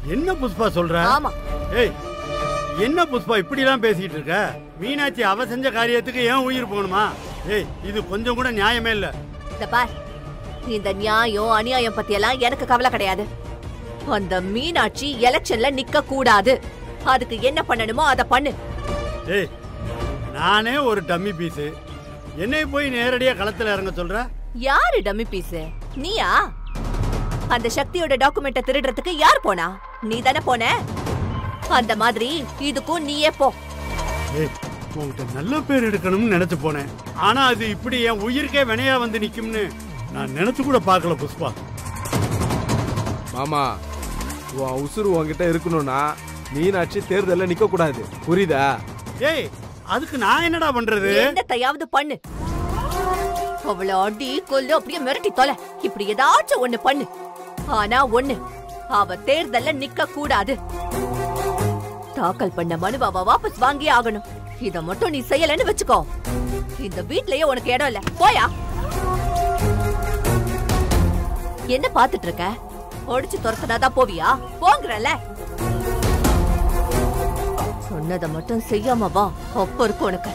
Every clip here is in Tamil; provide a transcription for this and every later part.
என்ன புஷ்பா சொல்ற ஆமா ஏய் என்ன புஷ்பா இப்படிலாம் பேசிட்டு இருக்க மீனாட்சி அவ செஞ்ச காரியத்துக்கு ஏன் உயிர் போகணுமா ஏய் இது கொஞ்சம் கூட நியாயமே இல்ல இந்த பார் இந்த நியாயம் அநியாயம் பத்தி எல்லாம் எனக்கு கவலை கிடையாது அந்த மீனாட்சி எலெக்ஷன்ல நிக்க கூடாது அதுக்கு என்ன பண்ணணுமோ அத பண்ணு ஏய் நானே ஒரு டம்மி பீஸு என்னை போய் நேரடியா களத்துல இறங்க சொல்ற யாரு டம்மி பீஸ் நீயா அந்த சக்தியோட டாக்குமெண்ட்ட திருடுறதுக்கு யார் போனா நீ தானே போன அந்த மாதிரி இதுக்கும் நீயே போ ஏய் உன்கிட்ட நல்ல பேர் எடுக்கணும்னு நினைச்சு போனேன் ஆனா அது இப்படி என் உயிருக்கே வினையா வந்து நிக்கும்னு நான் நினைச்சு கூட பார்க்கல புஷ்பா மாமா உன் உசுறு உன்கிட்ட இருக்கணும்னா மீனாட்சி தேர்தலில் நிக்க கூடாது புரியுதா ஏய் அதுக்கு நான் என்னடா பண்றது என்னத்தையாவது பண்ணு அவள அடி கொல்லு அப்படியே மிரட்டி தொலை இப்படி ஏதாச்சும் ஒண்ணு பண்ணு ஆனா ஒண்ணு அவ தேர்தல்ல நிக்க கூடாது தாக்கல் பண்ண மனுவை அவ வாபஸ் வாங்கியே ஆகணும் இத மட்டும் நீ செய்யலன்னு வச்சுக்கோ இந்த வீட்லயே உனக்கு இடம் இல்ல போயா என்ன பாத்துட்டு இருக்க ஒடிச்சு துரத்துனாதான் போவியா போங்கறல சொன்னதை மட்டும் செய்யாம வா அப்ப இருக்கும் உனக்கு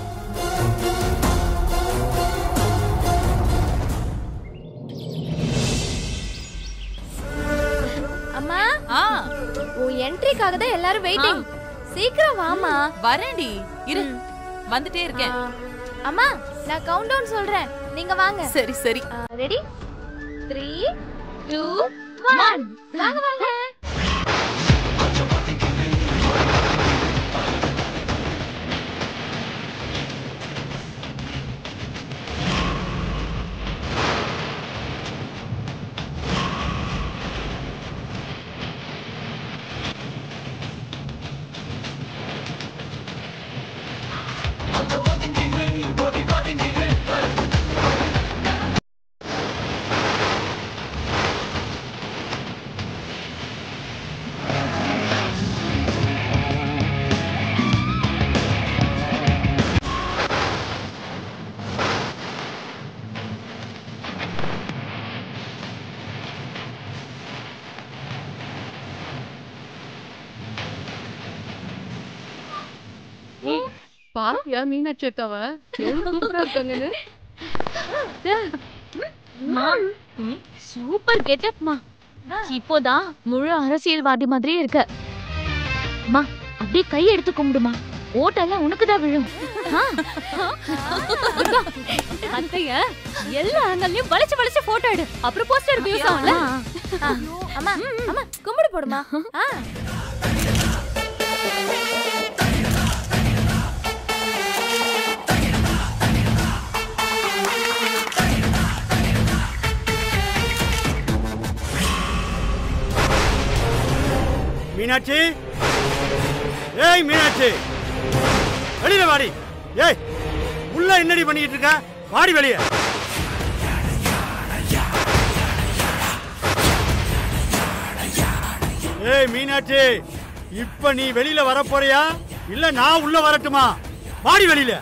அம்மா ஆ உன் என்ட்ரிக்காக தான் எல்லாரும் வெயிட்டிங் சீக்கிரம் வாமா வரேன்டி இரு வந்துட்டே இருக்கேன் அம்மா நான் கவுண்ட் டவுன் சொல்றேன் நீங்க வாங்க சரி சரி ரெடி த்ரீ டூ ஒன் வாங்க வாங்க பாத்தியா மீனாட்சி அக்காவ எவ்வளவு சூப்பரா இருக்காங்கன்னு சூப்பர் கெட்டப்மா இப்போதான் முழு அரசியல்வாதி மாதிரியே இருக்க அம்மா அப்படியே கை எடுத்து கும்பிடுமா ஓட்டெல்லாம் உனக்கு தான் விழும் ஆ. அத்தைய எல்லா ஆங்கிள்லயும் வளைச்சு வளைச்சு போட்டோ எடு அப்புறம் போஸ்டர் யூஸ் ஆகும்ல ஆ. அம்மா அம்மா கும்பிடு போடுமா ஆ மீனாட்சி ஏய் மீனாட்சி வெளியில வாடி ஏய் உள்ள என்னடி பண்ணிட்டு இருக்க வாடி வெளிய ஏய் மீனாட்சி இப்ப நீ வெளியில வர போறியா இல்ல நான் உள்ள வரட்டுமா வாடி வெளியில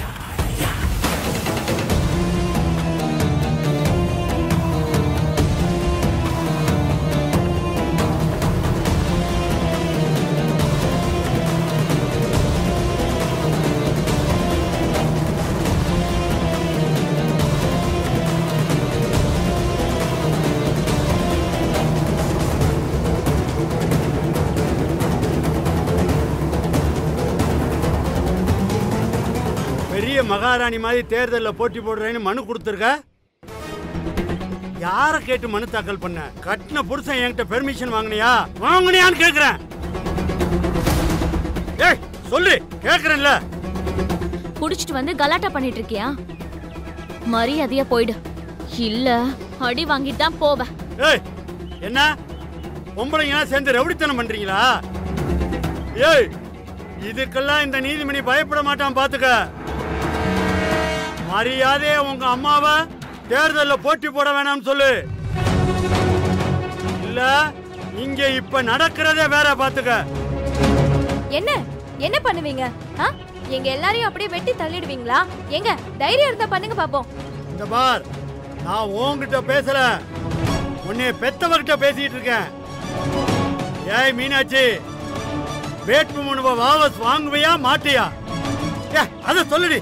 பெரிய மகாராணி மாதிரி தேர்தல்ல போட்டி போடுறேன்னு மனு கொடுத்துருக்க யார கேட்டு மனு தாக்கல் பண்ண கட்டின புருஷன் என்கிட்ட பெர்மிஷன் வாங்குனியா வாங்குனியான்னு கேக்குறேன் ஏய் சொல்லு கேக்குறேன்ல குடிச்சிட்டு வந்து கலாட்டா பண்ணிட்டு இருக்கியா மரியாதையா போயிடு இல்ல அடி வாங்கிட்டு தான் போவேன் ஏய் என்ன பொம்பளைங்களாம் சேர்ந்து ரவுடித்தனம் பண்றீங்களா ஏய் இதுக்கெல்லாம் இந்த நீதிமணி பயப்பட மாட்டான் பாத்துக்க மரியாதையா உங்க அம்மாவை தேர்தல்ல போட்டி போட வேணாம்னு சொல்லு இல்ல இங்க இப்ப நடக்கிறதே வேற பாத்துக்க என்ன என்ன பண்ணுவீங்க ஆ எங்க எல்லாரையும் அப்படியே வெட்டி தள்ளிடுவீங்களா எங்க தைரியம் இருந்தா பண்ணுங்க பாப்போம் இந்த பார் நான் உன்கிட்ட பேசல உன்னைய பெத்தவகிட்ட பேசிட்டு இருக்கேன் ஏய் மீனாட்சி வேட்புமனுவை வாபஸ் வாங்குவியா மாட்டியா ஏ அதை சொல்லுடி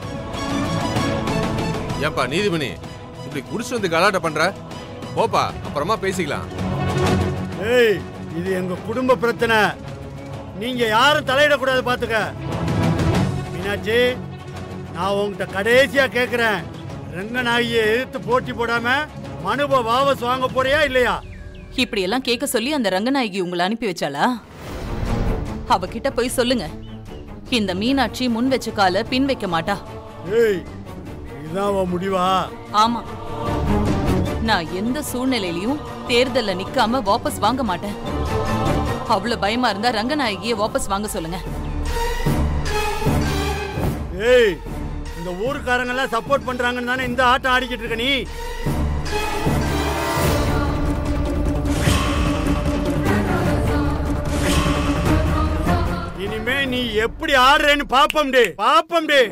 ஏன்பா நீதிமணி இப்படி குடிச்சு வந்து கலாட்ட பண்ற போப்பா அப்புறமா பேசிக்கலாம் ஏய் இது எங்க குடும்ப பிரச்சனை நீங்க யாரும் தலையிடக்கூடாது பாத்துக்க மீனாட்சி நான் உங்ககிட்ட கடைசியா கேக்குறேன் ரங்கநாயகியை எதிர்த்து போட்டி போடாம மனுவை வாபஸ் வாங்க போறியா இல்லையா இப்படி எல்லாம் கேட்க சொல்லி அந்த ரங்கநாயகி உங்களை அனுப்பி வச்சாளா அவகிட்ட போய் சொல்லுங்க இந்த மீனாட்சி முன் வச்ச கால பின் வைக்க மாட்டா ஏய் இதுதான் உன் முடிவா ஆமா நான் எந்த சூழ்நிலையிலயும் தேர்தல்ல நிக்காம வாபஸ் வாங்க மாட்டேன் அவ்வளவு பயமா இருந்தா ரங்கநாயகியை வாபஸ் வாங்க சொல்லுங்க ஏய் இந்த ஊருக்காரங்க எல்லாம் சப்போர்ட் பண்றாங்கன்னு தானே இந்த ஆட்டம் ஆடிக்கிட்டு இருக்க நீ இனிமே நீ எப்படி ஆடுறேன்னு பாப்பம் டே பாப்பம் டே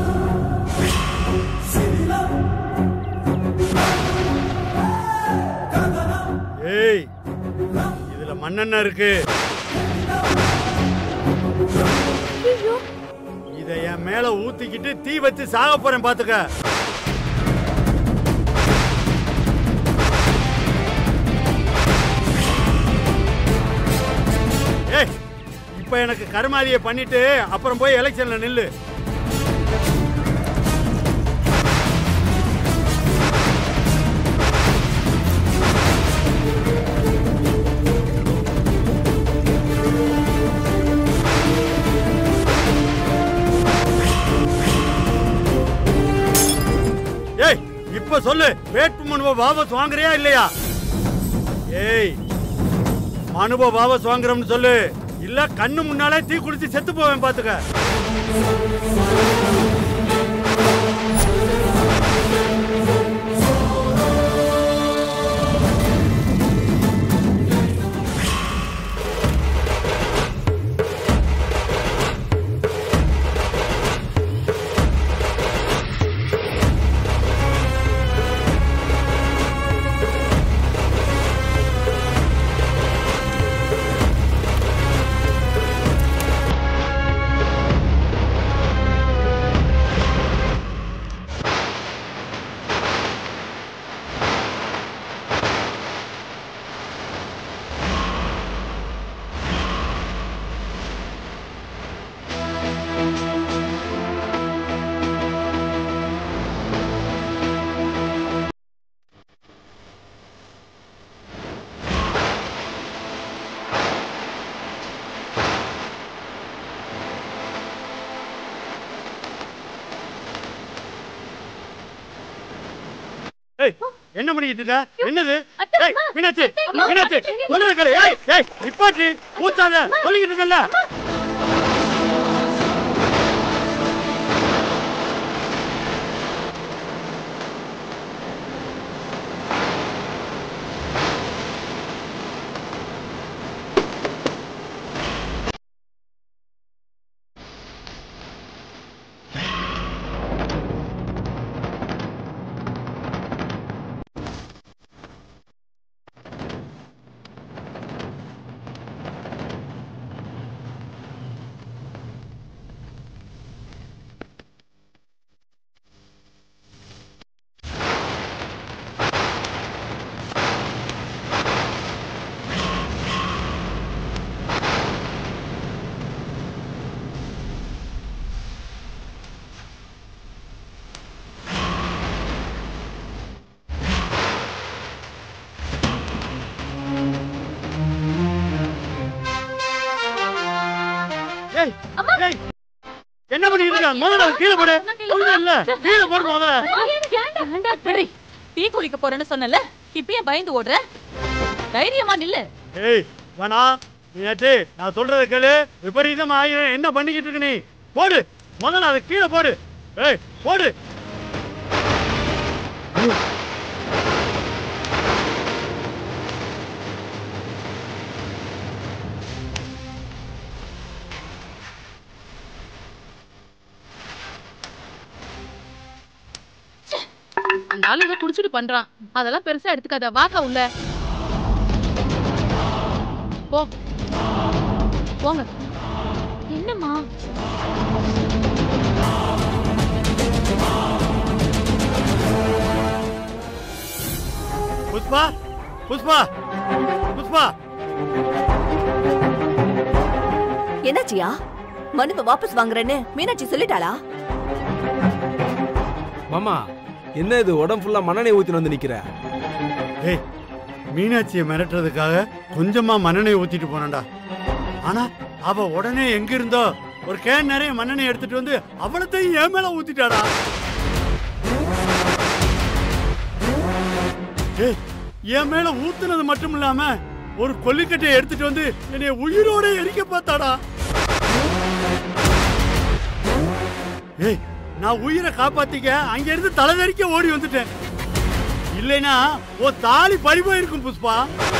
ஏய் இதுல மண்ணெண்ணெய் இருக்கு இத என் மேல ஊத்திக்கிட்டு தீ வச்சு சாக போறேன் பாத்துக்க ஏய் இப்ப எனக்கு கருமாதியை பண்ணிட்டு அப்புறம் போய் எலெக்ஷன்ல நில்லு ஏய் இப்ப சொல்லு வேட்புமனுவை வாபஸ் வாங்குறியா இல்லையா ஏய் மனுவை வாபஸ் வாங்குறோம்னு சொல்லு இல்ல கண்ணு முன்னாலே தீ குடிச்சு செத்து போவேன் பாத்துக்க ஏய் என்ன பண்ணிக்கிட்டு இருக்க என்னது ஏய் மீனாட்சி மீனாட்சி சொல்லுங்க கேளு. ஏய் ஏய் நிப்பாட்டி ஊத்தாத சொல்லிக்கிட்டு இருக்கல ஏய் ஏய் என்ன பண்ணிட்டு இருக்க முதல்ல கீழே போடு ஒண்ணும் இல்ல கீழே போடு முதல்ல விடுறி டீ குடிக்க போறேன்னு சொன்னல இப்பயே பயந்து ஓடுற தைரியமா நில்லு ஏய் வேணா மீனாட்சி நான் சொல்றத கேளு விபரீதம் ஆயிரம் என்ன பண்ணிக்கிட்டு இருக்க நீ போடு முதல்ல அதை கீழே போடு ஏய் போடு அந்த ஆளு ஏதோ குடிச்சிட்டு பண்றான் அதெல்லாம் பெருசா எடுத்துக்காத வாக்கா உள்ள போ போங்க என்னம்மா புஷ்பா புஷ்பா புஷ்பா என்னாச்சியா மனுவை வாபஸ் வாங்குறேன்னு மீனாட்சி சொல்லிட்டாளா மாமா என்ன இது உடம்பு ஃபுல்லா மண்ணெண்ணெய் ஊத்தின்னு வந்து நிக்கிற ஏய் மீனாட்சியை மிரட்டுறதுக்காக கொஞ்சமா மண்ணெண்ணெய் ஊத்திட்டு போனேன்டா ஆனா அவ உடனே எங்க இருந்தோ ஒரு கேன் நிறைய மண்ணெண்ணெய் எடுத்துட்டு வந்து அவளத்தையும் என் மேல ஊத்திட்டாடா ஏய் என் மேல ஊத்துனது மட்டும் இல்லாம ஒரு கொல்லிக்கட்டையை எடுத்துட்டு வந்து என்னைய உயிரோட எரிக்க பார்த்தாடா ஏய் நான் உயிரை காப்பாத்திக்க அங்க இருந்து தலைதறிக்க ஓடி வந்துட்டேன் இல்லைனா ஓ தாலி பறி போயிருக்கும் புஷ்பா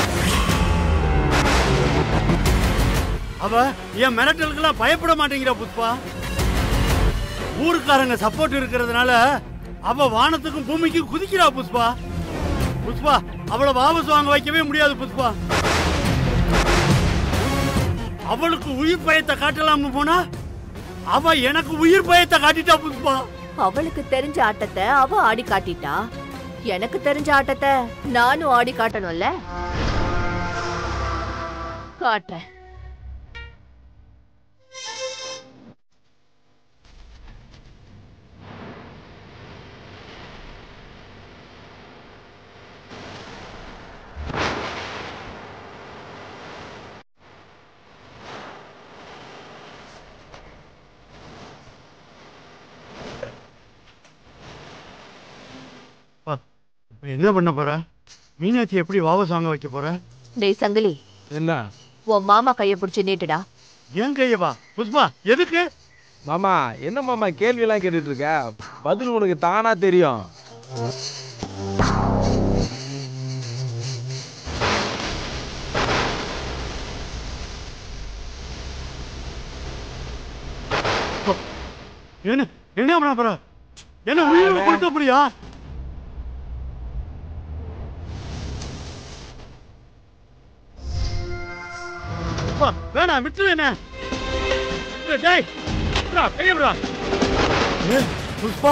அவ என் மிரட்டலுக்கெல்லாம் பயப்பட மாட்டேங்கிறா புஷ்பா ஊருக்காரங்க சப்போர்ட் இருக்கிறதுனால அவ வானத்துக்கும் பூமிக்கும் குதிக்கிறா புஷ்பா புஷ்பா அவளை வாபஸ் வாங்க வைக்கவே முடியாது புஷ்பா அவளுக்கு உயிர் பயத்தை காட்டலாம்னு போனா அவ எனக்கு உயிர் பயத்தை காட்டிட்டா புஷ்பா அவளுக்கு தெரிஞ்ச ஆட்டத்தை அவ ஆடி காட்டிட்டா எனக்கு தெரிஞ்ச ஆட்டத்தை நானும் ஆடி காட்டணும்ல காட்டுறேன் என்ன பண்ண போற மீனாட்சி எப்படி வாபஸ் வாங்க வைக்க போற டேய் சங்கிலி என்ன உன் மாமா கைய பிடிச்சு நீட்டுடா ஏன் கையவா புஷ்பா எதுக்கு மாமா என்ன மாமா கேள்வி எல்லாம் கேட்டுட்டு இருக்க பதில் உனக்கு தானா தெரியும் என்ன என்ன பண்ண போற என்ன உயிரை கொடுத்த முடியா அப்பா, வேணாம் விட்டுரு என்ன டேய், டேய் விட்றா, கையை விட்றா. ஏ, புஷ்பா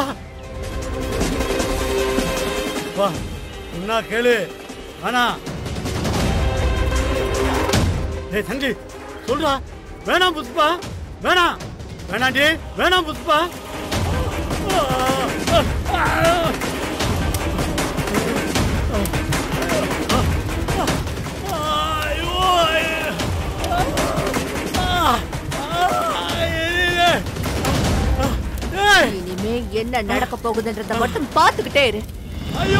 புஷ்பா என்ன கேளு வேணாம் டேய் தங்கி சொல்றா வேணாம் புஷ்பா வேணாம் வேணாண்டி வேணாம் புஷ்பா இனிமே என்ன நடக்க போகுதுன்றத மட்டும் பாத்துக்கிட்டே இரு ஐயோ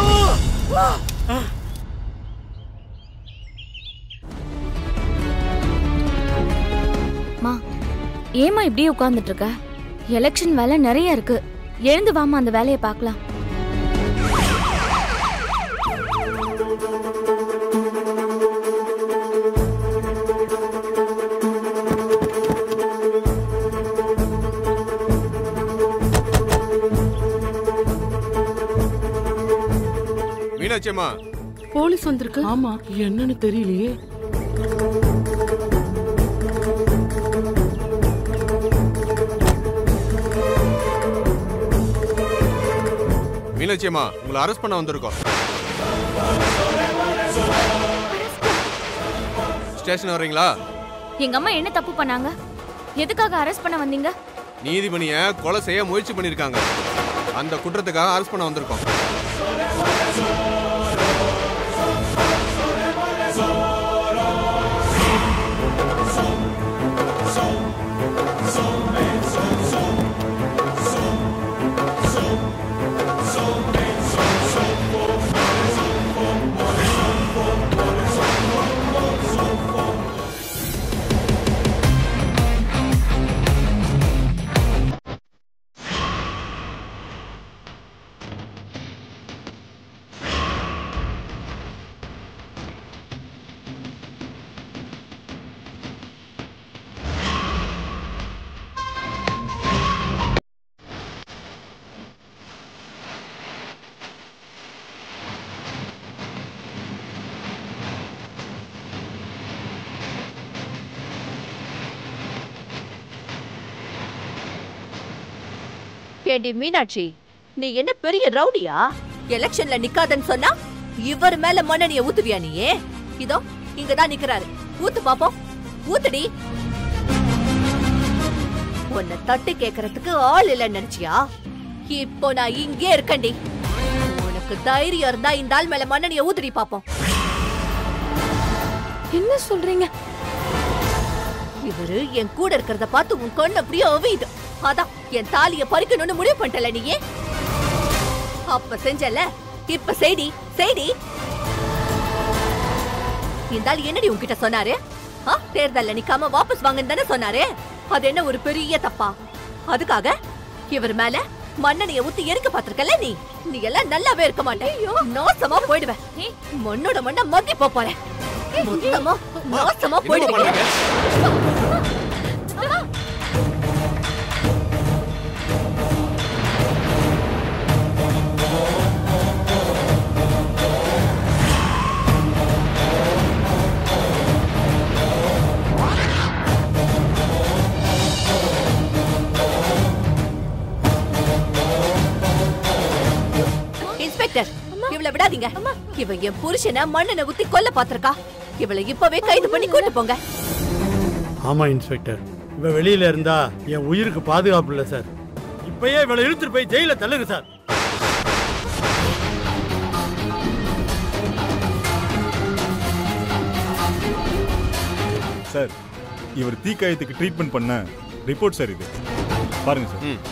மா ஏமா இப்படியே உட்கார்ந்துட்டு இருக்க எலெக்ஷன் வேலை நிறைய இருக்கு எழுந்து வாமா அந்த வேலையை பார்க்கலாம் மீனாட்சி அம்மா போலீஸ் வந்திருக்கு ஆமா என்னன்னு தெரியலையே மீனாட்சி அம்மா உங்களை அரெஸ்ட் பண்ண வந்திருக்கோம் ஸ்டேஷன் வர்றீங்களா எங்க அம்மா என்ன தப்பு பண்ணாங்க எதுக்காக அரெஸ்ட் பண்ண வந்தீங்க நீதிபதியை கொலை செய்ய முயற்சி பண்ணிருக்காங்க அந்த குற்றத்துக்காக அரெஸ்ட் பண்ண வந்திருக்கோம் ஏண்டி மீனாட்சி நீ என்ன பெரிய ரவுடியா எலெக்ஷன்ல நிக்காதன்னு சொன்னா இவர் மேல மண்ணெண்ணிய ஊத்துவியா நீயே இதோ இங்கதான் நிக்கிறாரு ஊத்து பாப்போம் ஊத்துடி உன்னை தட்டி கேக்குறதுக்கு ஆள் இல்லைன்னு நினைச்சியா இப்போ நான் இங்கே இருக்கேன்டி உனக்கு தைரியம் இருந்தா இந்த ஆள் மேல மண்ணெண்ணிய ஊத்துடி பாப்போம் என்ன சொல்றீங்க இவரு என் கூட இருக்கிறத பார்த்து உன் கண்ணு அப்படியே அவியுது அதான் என் தாலிய பறிக்கணும்னு முடிவு பண்ணிட்டல நீயே அப்ப செஞ்சல இப்ப செய்டி செய்டி இந்த ஆள் என்னடி உன்கிட்ட சொன்னாரு ஆ, தேர்தல்ல நிக்காம வாபஸ் வாங்கன்னு தானே சொன்னாரு அது என்ன ஒரு பெரிய தப்பா அதுக்காக இவர் மேல மண்ணெண்ணைய ஊத்தி எரிக்க பாத்திருக்கல நீ நீ எல்லாம் நல்லாவே இருக்க மாட்டேன் நாசமா போயிடுவேன் மண்ணோட மண்ண மத்தி போறேன் மொத்தமா நாசமா என்னம்மா போயிடுவேன் பண்றீங்க இன்ஸ்பெக்டர் இவளை விடாதீங்க இவ என் புருஷனை மண்ணெண்ண ஊத்தி கொல்ல பாத்திருக்கா இவளை இப்பவே கைது பண்ணி கூட்டு போங்க ஆமா இன்ஸ்பெக்டர் இவ வெளியில இருந்தா என் உயிருக்கு பாதுகாப்பு இல்லை சார் இப்பயே இவளை இழுத்துட்டு போய் ஜெயில தள்ளுங்க சார் சார் இவர் தீக்காயத்துக்கு ட்ரீட்மெண்ட் பண்ண ரிப்போர்ட் சார் இது பாருங்க சார் ம்.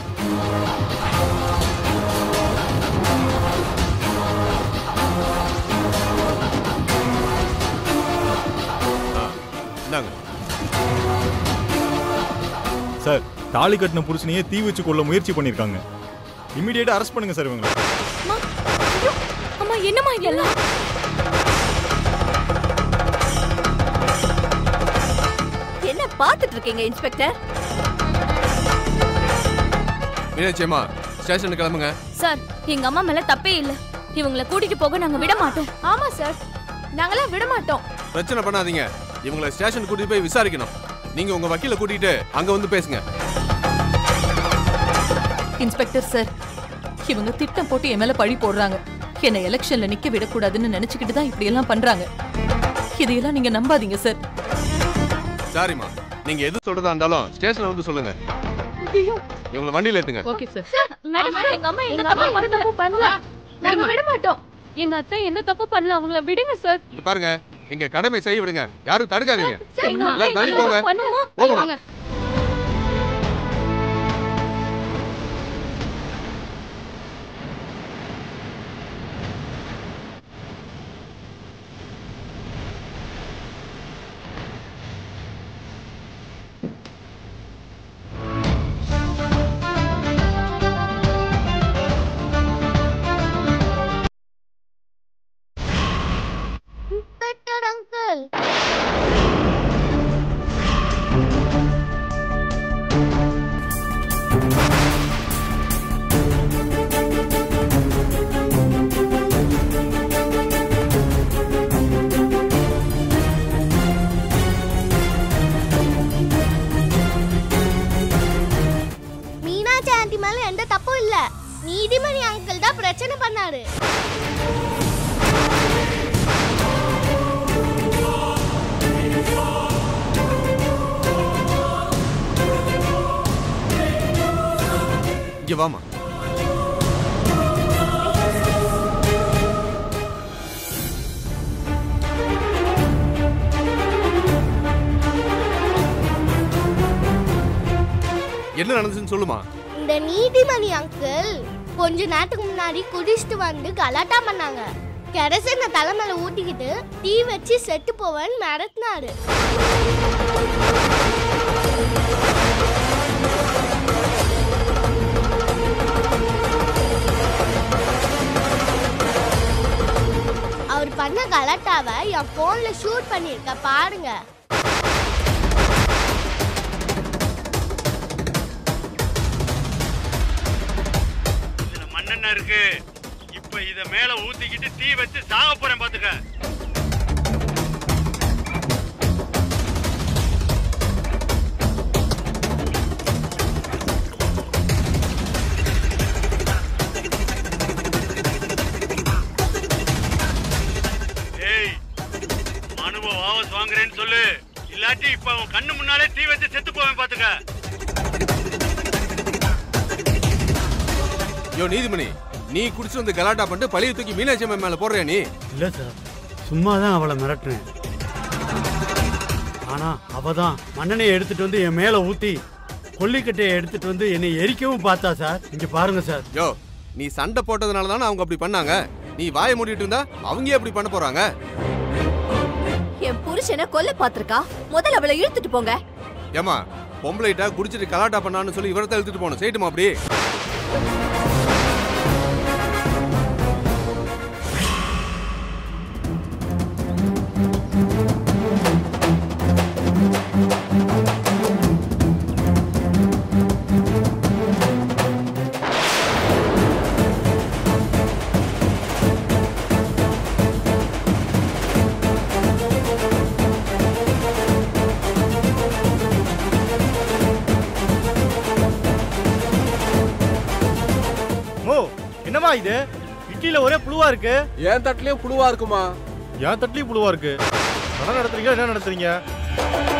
ஆ, இந்தாங்க சார் தாலி கட்டின புருஷனையே தீ வச்சு கொள்ள முயற்சி பண்ணிருக்காங்க இமிடியேட்டா அரெஸ்ட் பண்ணுங்க சார் இவங்களை அம்மா ஐயோ, அம்மா என்னம்மா இதெல்லாம் என்ன பாத்துட்டு இருக்கீங்க இன்ஸ்பெக்டர் மீனாட்சி அம்மா ஸ்டேஷனுக்கு கிளம்புங்க சார் எங்க அம்மா மேல தப்பே இல்ல இவங்களை கூட்டிட்டு போக நாங்க விட மாட்டோம் ஆமா சார் நாங்களாம் விட மாட்டோம் பிரச்சனை பண்ணாதீங்க இவங்களை ஸ்டேஷன் கூட்டிட்டு போய் விசாரிக்கணும் நீங்க உங்க வக்கீல கூட்டிட்டு அங்க வந்து பேசுங்க இன்ஸ்பெக்டர் சார் இவங்க திட்டம் போட்டு என் மேல பழி போடுறாங்க என்னை எலெக்ஷன்ல நிக்க விடக்கூடாதுன்னு நினைச்சுக்கிட்டு தான் இப்படி எல்லாம் பண்றாங்க இதையெல்லாம் நீங்க நம்பாதீங்க சார் சாரிம்மா நீங்க எது சொல்றதா இருந்தாலும் ஸ்டேஷன்ல வந்து சொல்லுங்க இவங்களை வண்டியில ஏத்துங்க ஓகே சார் மேடம் எங்க அம்மா எங்க எங்க அம்மா அம்மா எந்த தப்பு பண்ணல நாங்க விட மாட்டோம் எங்க அத்தை என்ன தப்பு பண்ணல அவங்கள விடுங்க சார் இங்க பாருங்க எங்க கடமை செய்ய விடுங்க யாரும் தடுக்காதீங்க எங்க எல்லாரும் தள்ளி போங்க பண்ணுவோம் போகணும் வாங்க. மீனாட்சி ஆண்டி மேல எந்த தப்பும் இல்ல நீதிமணி அங்கிள் தான் பிரச்சனை பண்ணாரு இங்க வாமா என்ன நடந்துச்சுன்னு சொல்லுமா இந்த நீதிமணி அங்கிள் கொஞ்ச நேரத்துக்கு முன்னாடி குடிச்சிட்டு வந்து கலாட்டா பண்ணாங்க கெரசனை தலைமையில ஊட்டிக்கிட்டு தீ வச்சு செத்து போவேன்னு மிரட்டினாரு அவர் பண்ண கலாட்டாவை என் போன்ல ஷூட் பண்ணிருக்க பாருங்க இதுல மண்ணெண்ணெய் இருக்கு இப்ப இத மேல ஊத்திக்கிட்டு தீ வச்சு சாக போறேன் பாத்துக்க இப்ப அவன் கண்ணு முன்னாலே தீ வச்சு செத்து போவேன் பாத்துக்க யோ நீதிமணி நீ குடிச்சு வந்து கலாட்டா பண்ணிட்டு பழைய தூக்கி மீனாட்சி அம்மா மேல போடுறியா நீ இல்ல சார் சும்மா தான் அவளை மிரட்டுறேன் ஆனா அவ தான் மண்ணெண்ணெயை எடுத்துட்டு வந்து என் மேல ஊத்தி கொல்லிக்கட்டையை எடுத்துட்டு வந்து என்னை எரிக்கவும் பார்த்தா சார் இங்க பாருங்க சார் யோ நீ சண்டை போட்டதுனால தானே அவங்க அப்படி பண்ணாங்க நீ வாயை மூடிட்டு இருந்தா அவங்க எப்படி பண்ண போறாங்க என் புருஷனை கொல்ல பாத்திருக்கா முதல்ல அவளை இழுத்துட்டு போங்க ஏமா பொம்பளைட்டா குடிச்சிட்டு கலாட்டா பண்ணான்னு சொல்லி இவரத்தை இழுத்துட்டு போகணும் செய்யட்டுமா அப்படி ஓ என்னம்மா இது இட்லியில ஒரே புழுவா இருக்கு என் தட்டுலயும் புழுவா இருக்குமா என் தட்டுலயும் புழுவா இருக்கு கடை நடத்துறீங்க என்ன நடத்துறீங்க